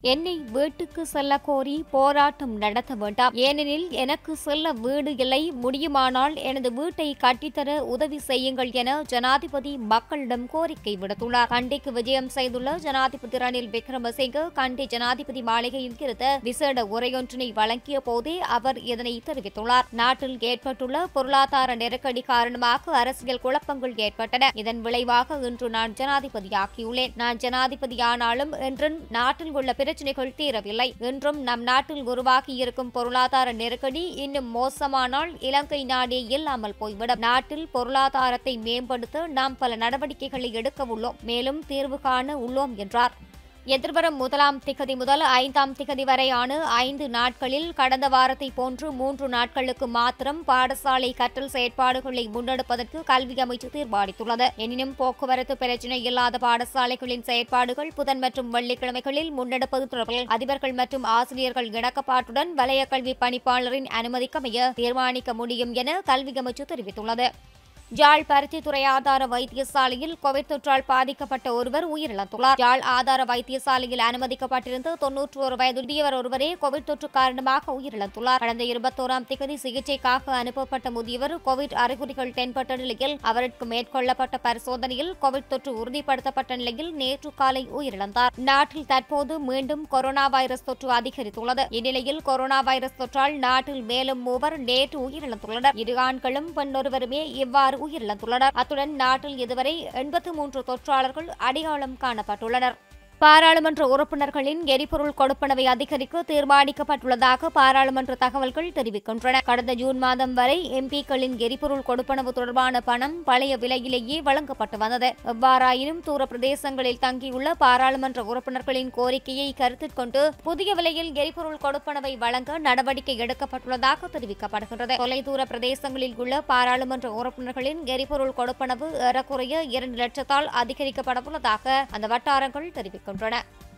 என்னை வீட்டுக்கு செல்ல கோரி போராட்டம் நடத்த வேண்டாம் ஏனெனில் எனக்கு செல்ல வீடு இல்லை முடியுமானால் எனது வீட்டை கட்டித்தர உதவி செய்யுங்கள் என ஜனாதிபதி மக்களிடம் கோரிக்கை விடுத்துள்ளார் கண்டிக்கு விஜயம் செய்துள்ள ஜனாதிபதி ரணில் விக்ரமசிங்கே கண்டி ஜனாதிபதி மாளிகையில் இருந்த விசேட உரையொன்றினை வழங்கிய போதே அவர் இதனை தெரிவித்துள்ளார் நாட்டில் ஏற்பட்டுள்ள பொருளாதார நெருக்கடி காரணமாக அரசியல் குழப்பங்கள் ஏற்பட்டன இதன் விளைவாக இன்று நான் ஜனாதிபதியாகியுள்ளேன் நான் ஜனாதிபதியானாலும் இன்று நாட்டில் உள்ள பிரச்சினைகள் தீரவில்லை இன்றும் நம் நாட்டில் உருவாகியிருக்கும் பொருளாதார நெருக்கடி இன்னும் மோசமானால் இலங்கை நாடே இல்லாமல் போய்விடும் நாட்டில் பொருளாதாரத்தை மேம்படுத்த நாம் பல நடவடிக்கைகளை எடுக்க உள்ளோம் மேலும் தீர்வு காண உள்ளோம் என்றார் எதிர்வரும் முதலாம் திகதி முதல் ஐந்தாம் திகதி வரையான ஐந்து நாட்களில் கடந்த வாரத்தை போன்று மூன்று நாட்களுக்கு மாத்திரம் பாடசாலை கற்றல் செயற்பாடுகளை முன்னெடுப்பதற்கு கல்வி அமைச்சு தீர்மானித்துள்ளது எனினும் போக்குவரத்து பிரச்சினை இல்லாத பாடசாலைகளின் செயற்பாடுகள் புதன் மற்றும் வெள்ளிக்கிழமைகளில் முன்னெடுப்பது தொடர்பில் அதிபர்கள் மற்றும் ஆசிரியர்கள் இணக்கப்பாட்டுடன் வலய கல்வி பணிப்பாளரின் அனுமதிக்கமைய தீர்மானிக்க முடியும் என கல்வி அமைச்சு தெரிவித்துள்ளது ஜாழ் பருத்தித்துறை ஆதார வைத்தியசாலையில் கோவிட் தொற்றால் பாதிக்கப்பட்ட ஒருவர் உயிரிழந்துள்ளார் ஜாழ் ஆதார வைத்தியசாலையில் அனுமதிக்கப்பட்டிருந்த தொன்னூற்று ஒரு வயது முதியவர் ஒருவரே கோவிட் தொற்று காரணமாக உயிரிழந்துள்ளார் கடந்த இருபத்தோராம் திகதி சிகிச்சைக்காக அனுப்பப்பட்ட முதியவர் கோவிட் அறிகுறிகள் தென்பட்ட நிலையில் அவருக்கு மேற்கொள்ளப்பட்ட பரிசோதனையில் கோவிட் தொற்று உறுதிப்படுத்தப்பட்ட நிலையில் நேற்று காலை உயிரிழந்தார் நாட்டில் தற்போது மீண்டும் கொரோனா வைரஸ் தொற்று அதிகரித்துள்ளது இந்நிலையில் கொரோனா வைரஸ் தொற்றால் நாட்டில் மேலும் மூவர் நேற்று உயிரிழந்துள்ளனர் இரு ஆண்களும் பெண்ணொருவருமே இவ்வாறு உயிரிழந்துள்ளனர் அத்துடன் நாட்டில் இதுவரை எண்பத்து மூன்று தொற்றாளர்கள் அடையாளம் காணப்பட்டுள்ளனர் பாராளுமன்ற உறுப்பினர்களின் எரிபொருள் கொடுப்பனவை அதிகரிக்க தீர்மானிக்கப்பட்டுள்ளதாக பாராளுமன்ற தகவல்கள் தெரிவிக்கின்றன கடந்த ஜூன் மாதம் வரை எம்பிக்களின் எரிபொருள் கொடுப்பனவு தொடர்பான பணம் பழைய விலையிலேயே வழங்கப்பட்டு வந்தது எவ்வாறாயினும் தூர பிரதேசங்களில் தங்கியுள்ள பாராளுமன்ற உறுப்பினர்களின் கோரிக்கையை கருத்தில் கொண்டு புதிய விலையில் எரிபொருள் கொடுப்பனவை வழங்க நடவடிக்கை எடுக்கப்பட்டுள்ளதாக தெரிவிக்கப்படுகின்றது தொலைதூர பிரதேசங்களில் உள்ள பாராளுமன்ற உறுப்பினர்களின் எரிபொருள் கொடுப்பனவு ஏறக்குறைய இரண்டு லட்சத்தால் அதிகரிக்கப்படவுள்ளதாக அந்த வட்டாரங்கள் தெரிவிக்கின்றன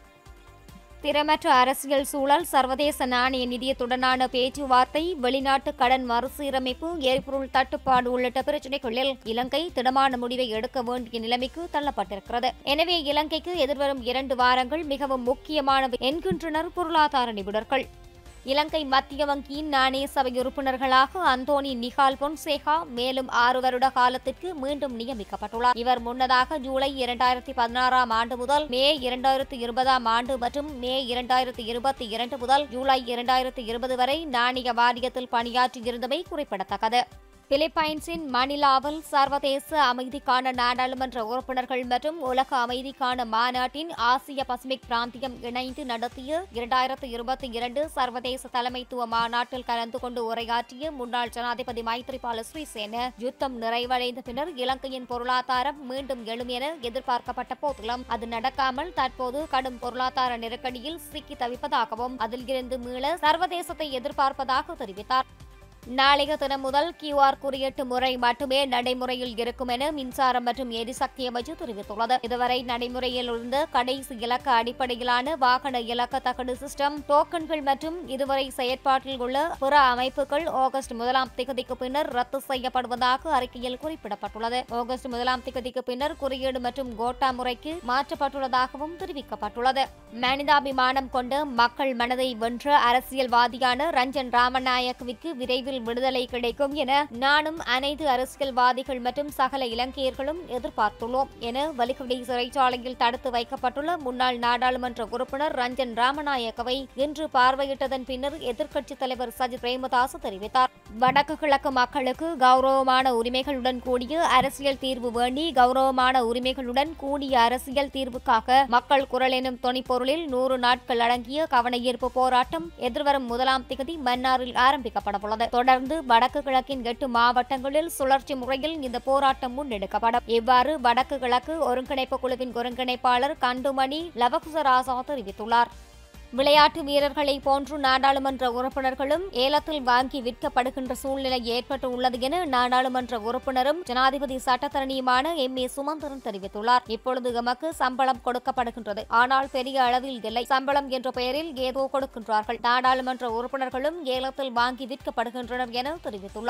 திறமற்ற அரசியல் சூழல் சர்வதேச நாணய நிதியத்துடனான பேச்சுவார்த்தை வெளிநாட்டு கடன் மறுசீரமைப்பு எரிபொருள் தட்டுப்பாடு உள்ளிட்ட பிரச்சினைகளில் இலங்கை திடமான முடிவை எடுக்க வேண்டிய நிலைமைக்கு தள்ளப்பட்டிருக்கிறது எனவே இலங்கைக்கு எதிர்வரும் இரண்டு வாரங்கள் மிகவும் முக்கியமானவை என்கின்றனர் பொருளாதார நிபுணர்கள் இலங்கை மத்திய வங்கியின் நாணய சபை உறுப்பினர்களாக அந்தோனி நிகால் பொன்சேகா மேலும் ஆறு வருட காலத்திற்கு மீண்டும் நியமிக்கப்பட்டுள்ளார் இவர் முன்னதாக ஜூலை இரண்டாயிரத்தி பதினாறாம் ஆண்டு முதல் மே இரண்டாயிரத்தி இருபதாம் ஆண்டு மற்றும் மே இரண்டாயிரத்தி இருபத்தி இரண்டு முதல் ஜூலை இரண்டாயிரத்தி இருபது வரை நாணய வாரியத்தில் பணியாற்றியிருந்தமை குறிப்பிடத்தக்கது பிலிப்பைன்ஸின் மணிலாவில் சர்வதேச அமைதிக்கான நாடாளுமன்ற உறுப்பினர்கள் மற்றும் உலக அமைதிக்கான மாநாட்டின் ஆசிய பசிபிக் பிராந்தியம் இணைந்து நடத்திய இரண்டாயிரத்து இருபத்தி இரண்டு சர்வதேச தலைமைத்துவ மாநாட்டில் கலந்து கொண்டு உரையாற்றிய முன்னாள் ஜனாதிபதி மைத்ரிபால ஸ்ரீசேன யுத்தம் நிறைவடைந்த பின்னர் இலங்கையின் பொருளாதாரம் மீண்டும் எழும் என எதிர்பார்க்கப்பட்ட போதிலும் அது நடக்காமல் தற்போது கடும் பொருளாதார நெருக்கடியில் சிக்கி தவிப்பதாகவும் அதில் இருந்து மீள சர்வதேசத்தை எதிர்பார்ப்பதாக தெரிவித்தார் நாளைய தினம் முதல் கியூஆர் குறியீட்டு முறை மட்டுமே நடைமுறையில் இருக்கும் என மின்சாரம் மற்றும் எரிசக்தி அமைச்சு தெரிவித்துள்ளது இதுவரை நடைமுறையில் இருந்த கடைசி இலக்க அடிப்படையிலான வாகன இலக்க தகடு சிஸ்டம் டோக்கன்கள் மற்றும் இதுவரை செயற்பாட்டில் உள்ள பிற அமைப்புகள் ஆகஸ்ட் முதலாம் திகதிக்கு பின்னர் ரத்து செய்யப்படுவதாக அறிக்கையில் குறிப்பிடப்பட்டுள்ளது ஆகஸ்ட் முதலாம் திகதிக்கு பின்னர் குறியீடு மற்றும் கோட்டா முறைக்கு மாற்றப்பட்டுள்ளதாகவும் தெரிவிக்கப்பட்டுள்ளது மனிதாபிமானம் கொண்ட மக்கள் மனதை வென்ற அரசியல்வாதியான ரஞ்சன் ராமநாயக்கவிற்கு விரைவில் விடுதலை கிடைக்கும் என நானும் அனைத்து அரசியல்வாதிகள் மற்றும் சகல இலங்கையர்களும் எதிர்பார்த்துள்ளோம் என வலிகுடி சிறைச்சாலையில் தடுத்து வைக்கப்பட்டுள்ள முன்னாள் நாடாளுமன்ற உறுப்பினர் ரஞ்சன் ராமநாயக்கவை இன்று பார்வையிட்டதன் பின்னர் எதிர்க்கட்சித் தலைவர் சஜித் பிரேமதாஸ் தெரிவித்தார் வடக்கு கிழக்கு மக்களுக்கு கௌரவமான உரிமைகளுடன் கூடிய அரசியல் தீர்வு வேண்டி கௌரவமான உரிமைகளுடன் கூடிய அரசியல் தீர்வுக்காக மக்கள் குரல் எனும் தொனிப்பொருளில் நூறு நாட்கள் அடங்கிய கவனஈர்ப்பு போராட்டம் எதிர்வரும் முதலாம் திகதி மன்னாரில் ஆரம்பிக்கப்படவுள்ளது தொடர்ந்து வடக்கு கிழக்கின் எட்டு மாவட்டங்களில் சுழற்சி முறையில் இந்த போராட்டம் முன்னெடுக்கப்படும் இவ்வாறு வடக்கு கிழக்கு ஒருங்கிணைப்பு குழுவின் ஒருங்கிணைப்பாளர் கண்டுமணி லவகுசராசா தெரிவித்துள்ளார் விளையாட்டு வீரர்களை போன்று நாடாளுமன்ற உறுப்பினர்களும் ஏலத்தில் வாங்கி விற்கப்படுகின்ற சூழ்நிலை ஏற்பட்டு உள்ளது என நாடாளுமன்ற உறுப்பினரும் ஜனாதிபதி சட்டத்தரணியுமான எம் ஏ சுமந்திரன் தெரிவித்துள்ளார் இப்பொழுது எமக்கு சம்பளம் கொடுக்கப்படுகின்றது ஆனால் பெரிய அளவில் இல்லை சம்பளம் என்ற பெயரில் ஏதோ கொடுக்கின்றார்கள் நாடாளுமன்ற உறுப்பினர்களும் ஏலத்தில் வாங்கி விற்கப்படுகின்றனர் என தெரிவித்துள்ளார்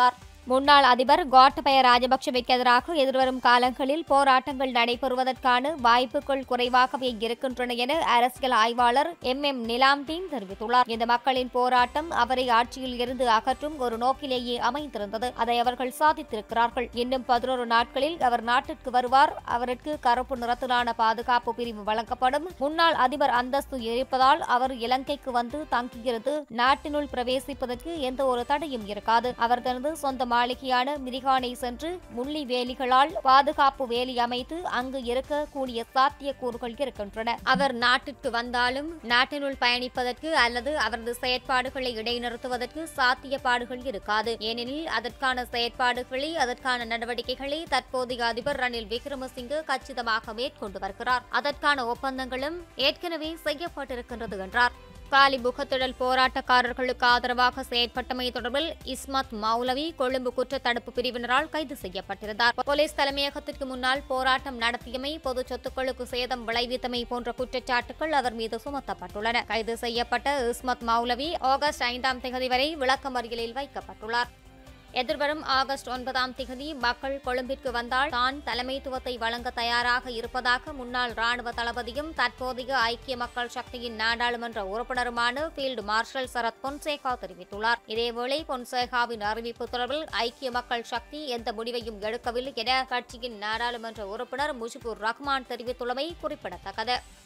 முன்னாள் அதிபர் கோட்டபய ராஜபக்சவிற்கு எதிராக எதிர்வரும் காலங்களில் போராட்டங்கள் நடைபெறுவதற்கான வாய்ப்புகள் குறைவாகவே இருக்கின்றன என அரசியல் ஆய்வாளர் எம் எம் நிலாம்தீன் தெரிவித்துள்ளார் இந்த மக்களின் போராட்டம் அவரை ஆட்சியில் இருந்து அகற்றும் ஒரு நோக்கிலேயே அமைந்திருந்தது அதை அவர்கள் சாதித்திருக்கிறார்கள் இன்னும் பதினோரு நாட்களில் அவர் நாட்டிற்கு வருவார் அவருக்கு கருப்பு நிறத்திலான பாதுகாப்பு பிரிவு வழங்கப்படும் முன்னாள் அதிபர் அந்தஸ்து இருப்பதால் அவர் இலங்கைக்கு வந்து தங்கியிருந்து நாட்டினுள் பிரவேசிப்பதற்கு எந்த ஒரு தடையும் இருக்காது அவர் தனது சொந்த மாளிகையான மிரிகானை சென்று முள்ளி வேலிகளால் பாதுகாப்பு வேலி அமைத்து அங்கு இருக்கக்கூடிய சாத்தியக்கூறுகள் இருக்கின்றன அவர் நாட்டிற்கு வந்தாலும் நாட்டினுள் பயணிப்பதற்கு அல்லது அவரது செயற்பாடுகளை இடைநிறுத்துவதற்கு சாத்தியப்பாடுகள் இருக்காது ஏனெனில் அதற்கான செயற்பாடுகளை அதற்கான நடவடிக்கைகளை தற்போதைய அதிபர் ரணில் விக்ரமசிங்கே கச்சிதமாக மேற்கொண்டு வருகிறார் அதற்கான ஒப்பந்தங்களும் ஏற்கனவே செய்யப்பட்டிருக்கின்றது என்றார் காலி புகத்திடல் போராட்டக்காரர்களுக்கு ஆதரவாக செயற்பட்டமை தொடர்பில் இஸ்மத் மௌலவி கொழும்பு குற்ற தடுப்பு பிரிவினரால் கைது செய்யப்பட்டிருந்தார் போலீஸ் தலைமையகத்திற்கு முன்னால் போராட்டம் நடத்தியமை பொது சொத்துக்களுக்கு சேதம் விளைவித்தமை போன்ற குற்றச்சாட்டுகள் அவர் மீது சுமத்தப்பட்டுள்ளன கைது செய்யப்பட்ட இஸ்மத் மௌலவி ஆகஸ்ட் ஐந்தாம் தேதி வரை விளக்கமறியலில் வைக்கப்பட்டுள்ளார் எதிர்வரும் ஆகஸ்ட் ஒன்பதாம் திகதி மக்கள் கொழும்பிற்கு வந்தால் தான் தலைமைத்துவத்தை வழங்க தயாராக இருப்பதாக முன்னாள் ராணுவ தளபதியும் தற்போதைய ஐக்கிய மக்கள் சக்தியின் நாடாளுமன்ற உறுப்பினருமான ஃபீல்டு மார்ஷல் சரத் பொன்சேகா தெரிவித்துள்ளார் இதேவேளை பொன்சேகாவின் அறிவிப்பு தொடர்பில் ஐக்கிய மக்கள் சக்தி எந்த முடிவையும் எடுக்கவில்லை என கட்சியின் நாடாளுமன்ற உறுப்பினர் முஜிபுர் ரஹ்மான் தெரிவித்துள்ளமை குறிப்பிடத்தக்கது